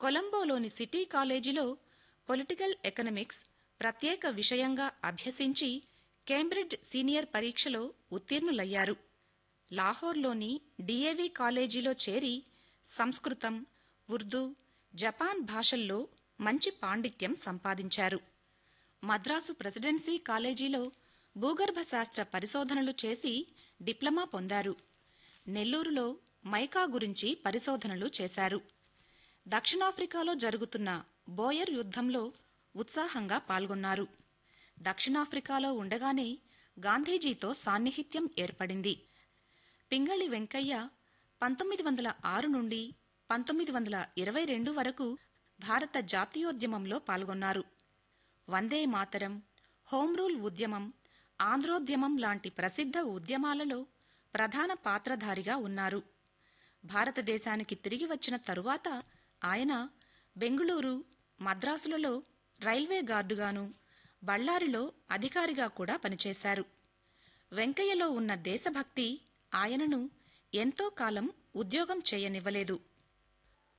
కొలంబోలోని city కాలేజీలో political economics ప్రత్యేక విషయంగా అభ్యసించి కేంబ్రిడ్జ్ సీనియర్ పరీక్షలో ఉత్తీర్ణులయ్యారు లాహోర్లోని డిఏవి కాలేజీలో చేరి సంస్కృతం ఉర్దూ జపాన్ భాషల్లో మంచి పాండిత్యం సంపాదించారు మద్రాసు ప్రెసిడెన్సీ కాలేజీలో భూగర్భ శాస్త్ర పరిశోధనలు చేసి డిప్లొమా పొందారు నెల్లూరులో మైకా గురించి పరిశోధనలు చేశారు దక్షిణాఫ్రికాలో జరుగుతున్న బోయర్ యుద్ధంలో ఉత్సాహంగా పాల్గొన్నారు దక్షిణాఫ్రికాలో ఉండగానే గాంధీజీతో సాన్నిహిత్యం ఏర్పడింది పింగళి వెంకయ్య పంతొమ్మిది వందల ఆరు నుండి పంతొమ్మిది వందల ఇరవై రెండు వరకు భారత జాతీయోద్యమంలో పాల్గొన్నారు వందే మాతరం హోం రూల్ ఉద్యమం ఆంధ్రోద్యమం లాంటి ప్రసిద్ధ ఉద్యమాలలో ప్రధాన పాత్రధారిగా ఉన్నారు భారతదేశానికి తిరిగి వచ్చిన తరువాత ఆయన బెంగుళూరు మద్రాసులలో రైల్వే గార్డుగాను బళ్ళారిలో అధికారిగా కూడా పనిచేశారు వెంకయ్యలో ఉన్న దేశభక్తి ఆయనను ఎంతో కాలం ఉద్యోగం చేయనివ్వలేదు